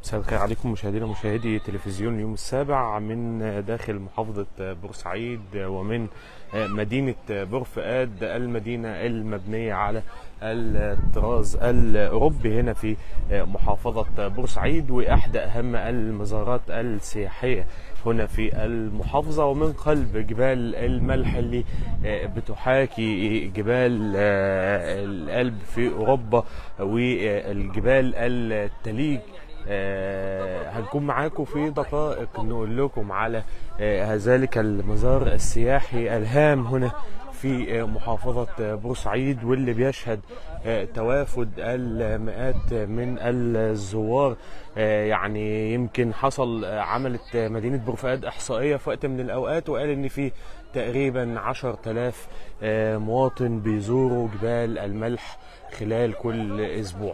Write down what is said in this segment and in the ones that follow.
مساء الخير عليكم مشاهدينا مشاهدي تلفزيون اليوم السابع من داخل محافظة بورسعيد ومن مدينة بور فؤاد المدينة المبنية على الطراز الأوروبي هنا في محافظة بورسعيد وإحدى أهم المزارات السياحية هنا في المحافظة ومن قلب جبال الملح اللي بتحاكي جبال الألب في أوروبا والجبال التليج آه هنكون معاكم في دقائق نقول لكم على آه ذلك المزار السياحي الهام هنا في آه محافظة بورسعيد واللي بيشهد توافد المئات من الزوار يعني يمكن حصل عملت مدينة بورفؤاد إحصائية في وقت من الأوقات وقال إن في تقريبا عشر تلاف مواطن بيزوروا جبال الملح خلال كل أسبوع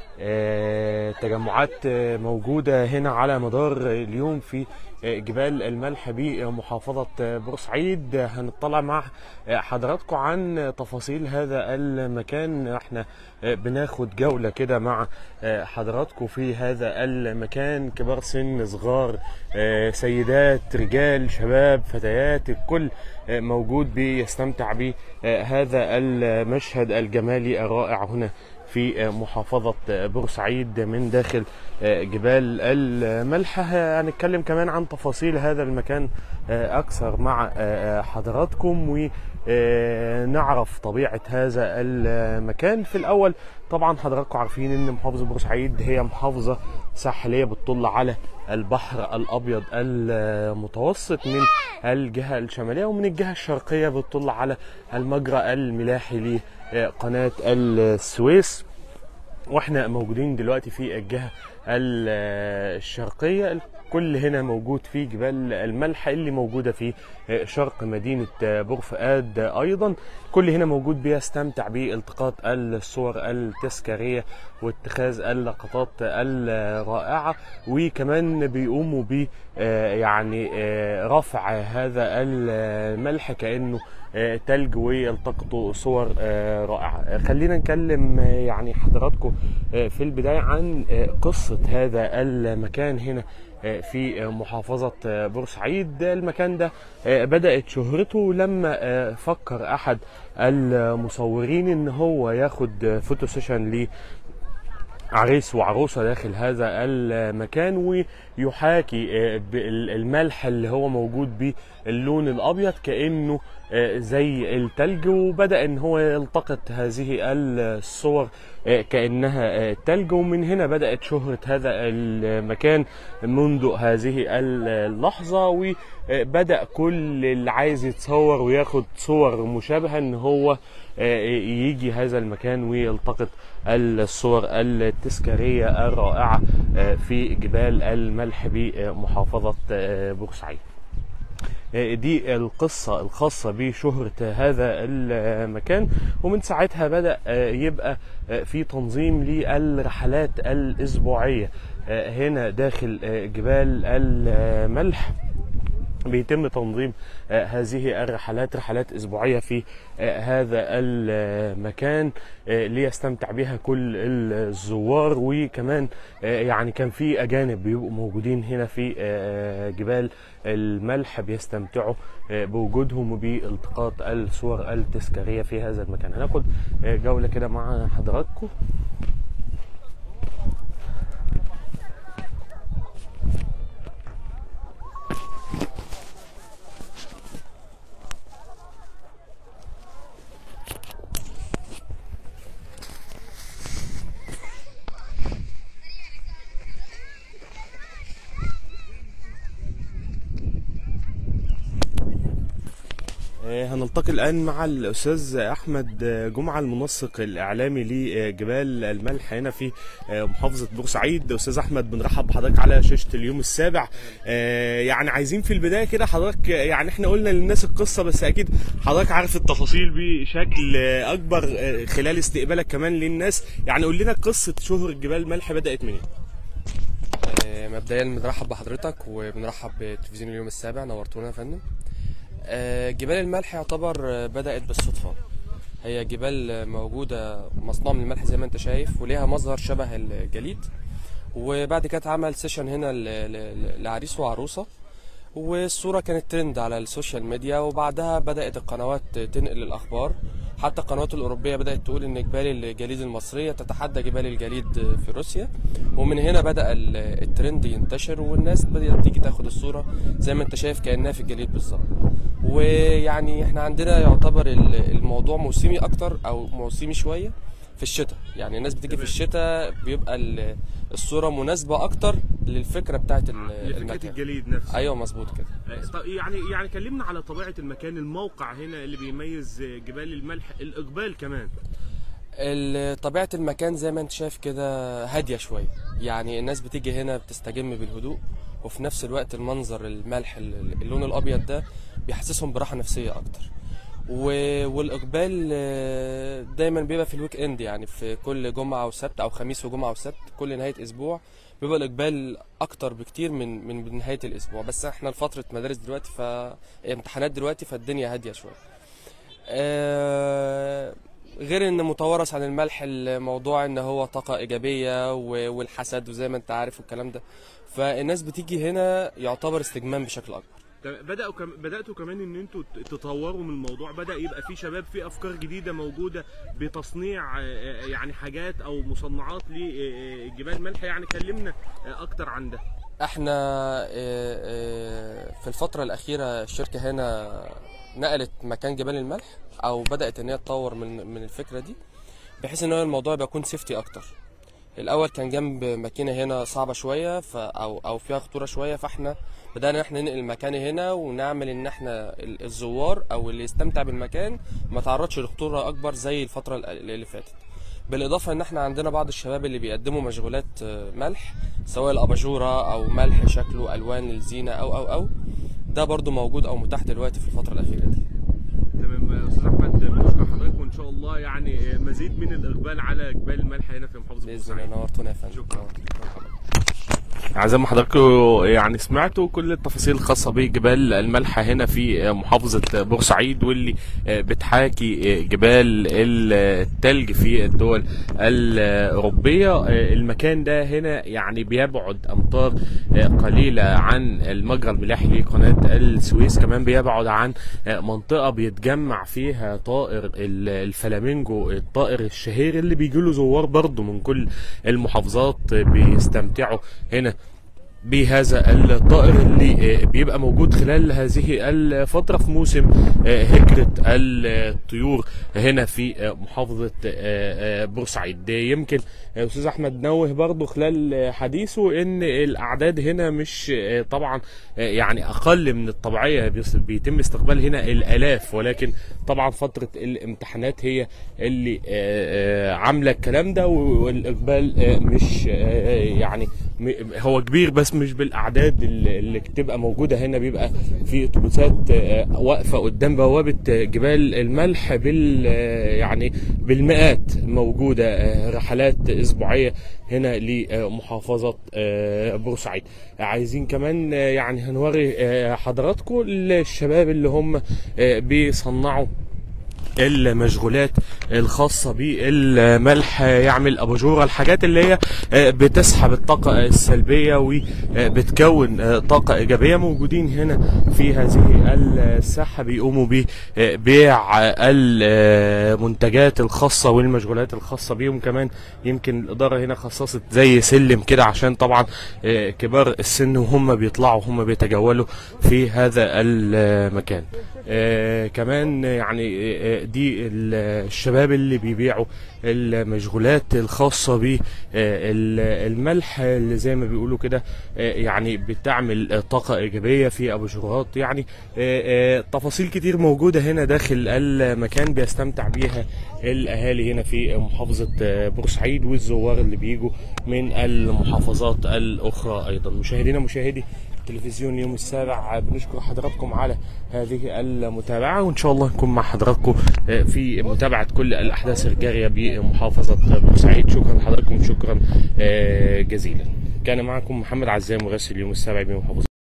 تجمعات موجودة هنا على مدار اليوم في جبال الملح بمحافظة بورسعيد هنطلع مع حضراتكم عن تفاصيل هذا المكان احنا بناخد جولة كده مع حضراتكم في هذا المكان كبار سن صغار سيدات رجال شباب فتيات الكل موجود بيستمتع بهذا المشهد الجمالي الرائع هنا في محافظة بورسعيد من داخل جبال الملح هنتكلم كمان عن تفاصيل هذا المكان أكثر مع حضراتكم ونعرف طبيعة هذا المكان في الأول طبعا حضراتكم عارفين ان محافظة بورسعيد هي محافظة ساحلية بتطل على البحر الأبيض المتوسط من الجهة الشمالية ومن الجهة الشرقية بتطل على المجرى الملاحي لقناة السويس واحنا موجودين دلوقتي في الجهة الشرقية الكل هنا موجود في جبال الملح اللي موجودة في شرق مدينة بور فؤاد أيضا كل هنا موجود بيستمتع بالتقاط الصور التذكارية واتخاذ اللقطات الرائعة وكمان بيقوموا ب يعني رفع هذا الملح كأنه تلج ويلتقطوا صور رائعة خلينا نكلم يعني حضراتكم في البداية عن قصة هذا المكان هنا في محافظة بورسعيد المكان ده بدأت شهرته لما فكر أحد المصورين إن هو ياخد فوتو سيشن ليه عريس وعروسة داخل هذا المكان ويحاكي الملح اللي هو موجود باللون الأبيض كأنه زي التلج وبدأ ان هو يلتقط هذه الصور كأنها تلج ومن هنا بدأت شهرة هذا المكان منذ هذه اللحظة وبدأ كل اللي عايز يتصور وياخد صور مشابهة ان هو يجي هذا المكان ويلتقط الصور التذكارية الرائعة في جبال الملح بمحافظة بورسعيد دي القصة الخاصة بشهرة هذا المكان ومن ساعتها بدأ يبقى في تنظيم للرحلات الأسبوعية هنا داخل جبال الملح بيتم تنظيم هذه الرحلات رحلات اسبوعيه في هذا المكان ليستمتع بها كل الزوار وكمان يعني كان في اجانب بيبقوا موجودين هنا في جبال الملح بيستمتعوا بوجودهم وبالتقاط الصور التذكاريه في هذا المكان هناخد جوله كده مع حضراتكم هنلتقي الآن مع الأستاذ أحمد جمعة المنسق الإعلامي لجبال الملح هنا في محافظة بورسعيد أستاذ أحمد بنرحب بحضرتك على شاشة اليوم السابع يعني عايزين في البداية كده حضرتك يعني احنا قلنا للناس القصة بس أكيد حضرتك عارف التفاصيل بشكل أكبر خلال استقبالك كمان للناس يعني قول لنا قصة شهرة جبال الملح بدأت منين؟ مبدئيا بنرحب بحضرتك وبنرحب بتلفزيون اليوم السابع نورتونا يا فندم جبال الملح يعتبر بدأت بالصدفة هي جبال موجودة مصنوعة من الملح زي ما انت شايف وليها مظهر شبه الجليد وبعد كده اتعمل سيشن هنا ل- ل- لعريس وعروسه والصورة كانت ترند على السوشيال ميديا وبعدها بدأت القنوات تنقل الأخبار حتى القنوات الأوروبية بدأت تقول إن جبال الجليد المصرية تتحدى جبال الجليد في روسيا ومن هنا بدأ ال- الترند ينتشر والناس بدأت تيجي تاخد الصورة زي ما أنت شايف كأنها في الجليد بالظبط ويعني احنا عندنا يعتبر ال- الموضوع موسمي أكتر أو موسمي شوية في الشتاء يعني الناس بتيجي في الشتاء بيبقى ال- الصورة مناسبة أكتر للفكرة بتاعت ال- لفكره المكان الجليد نفسه ايوه مظبوط كده آه، طب يعني يعني كلمنا على طبيعه المكان الموقع هنا اللي بيميز جبال الملح الاقبال كمان ال- طبيعة المكان زي ما انت شايف كده هادية شوية يعني الناس بتيجي هنا بتستجم بالهدوء وفي نفس الوقت المنظر الملح ال- اللون الأبيض ده بيحسسهم براحة نفسية أكتر و- والإقبال آه، دايما بيبقى في الويك إند يعني في كل جمعة وسبت أو خميس وجمعة وسبت كل نهاية أسبوع بيبقى الإقبال أكتر بكتير من من من نهاية الأسبوع بس احنا لفترة مدارس دلوقتي فامتحانات دلوقتي فالدنيا هادية شوية آه، غير ان متوارث عن الملح الموضوع ان هو طاقة ايجابية و- والحسد وزي ما انت عارف والكلام ده فالناس بتيجي هنا يعتبر استجمام بشكل اكبر طب بدأوا كم... بدأتوا كمان ان انتوا ت- تطوروا من الموضوع بدأ يبقى في شباب في افكار جديدة موجودة بتصنيع آه، آه، يعني حاجات او مصنعات لجبال ملح يعني كلمنا آه، اكتر عن ده احنا آه، آه، في الفترة الأخيرة الشركة هنا نقلت مكان جبال الملح أو بدأت إن هي تطور من من الفكرة دي بحيث إن هو الموضوع يبقى يكون سيفتي أكتر الأول كان جنب ماكينة هنا صعبة شوية ف أو أو فيها خطورة شوية فاحنا بدأنا إن احنا ننقل المكان هنا ونعمل إن احنا ال- الزوار أو اللي يستمتع بالمكان ما تعرضش لخطورة أكبر زي الفترة ال- اللي فاتت بالاضافه ان احنا عندنا بعض الشباب اللي بيقدموا مشغولات آه، ملح سواء الاباجوره او ملح شكله الوان للزينه او او او ده برضو موجود او متاح دلوقتي في الفتره الاخيره دي تمام آه، استاذ احمد بنشكر حضرتك وان شاء الله يعني آه، مزيد من الاقبال على جبال الملح هنا في محافظة باذن بورسعيد الله نورتونا يا فندم شكراً. مرحبا. يعني زي ما حضراتكم يعني سمعتوا كل التفاصيل الخاصة بجبال الملح هنا في محافظة بورسعيد واللي بتحاكي جبال التلج في الدول الأوروبية المكان ده هنا يعني بيبعد أمتار قليلة عن المجرى الملاحي لقناة السويس كمان بيبعد عن منطقة بيتجمع فيها طائر الفلامينجو الطائر الشهير اللي بيجيله زوار برضه من كل المحافظات بيستمتعوا هنا بهذا الطائر اللي آه، بيبقى موجود خلال هذه الفترة في موسم آه، هجرة الطيور هنا في آه، محافظة آه، آه، بورسعيد ده يمكن آه، أستاذ أحمد نوه برضو خلال آه، حديثه إن الأعداد هنا مش آه، طبعا آه، يعني أقل من الطبيعية بيس- بيتم استقبال هنا الآلاف ولكن طبعا فترة الامتحانات هي اللي آه، آه، عاملة الكلام ده والإقبال آه، مش آه، يعني م- هو كبير بس مش بالاعداد اللي اللي بتبقى موجوده هنا بيبقى في اتوبيسات آه، واقفه قدام بوابه آه، جبال الملح بال آه، يعني بالمئات موجوده آه، رحلات اسبوعيه هنا لمحافظه آه، بورسعيد عايزين كمان آه، يعني هنوري آه، حضراتكم الشباب اللي هم آه، بيصنعوا المشغولات الخاصة بالملح يعمل أباجورة الحاجات اللي هي آه، بتسحب الطاقة السلبية وبتكون آه، طاقة إيجابية موجودين هنا في هذه الساحة بيقوموا ببيع المنتجات الخاصة والمشغولات الخاصة بيهم كمان يمكن الإدارة هنا خصصت زي سلم كده عشان طبعا آه، كبار السن وهم بيطلعوا هم بيتجولوا في هذا المكان آه كمان يعني آه دي ال- الشباب اللي بيبيعوا المشغولات الخاصة بالملح اللي زي ما بيقولوا كده آه يعني بتعمل آه، طاقة إيجابية في أباجورات يعني آه آه تفاصيل كتير موجودة هنا داخل المكان بيستمتع بيها الأهالي هنا في محافظة آه، بورسعيد والزوار اللي بيجوا من المحافظات الأخرى أيضا مشاهدينا مشاهدي تلفزيون يوم السابع بنشكر حضراتكم على هذه المتابعة وإن شاء الله نكون مع حضراتكم في متابعة كل الأحداث الجارية بمحافظة بورسعيد شكرا لحضراتكم شكرا آه، جزيلا كان معكم محمد عزام مراسل يوم السابع بمحافظة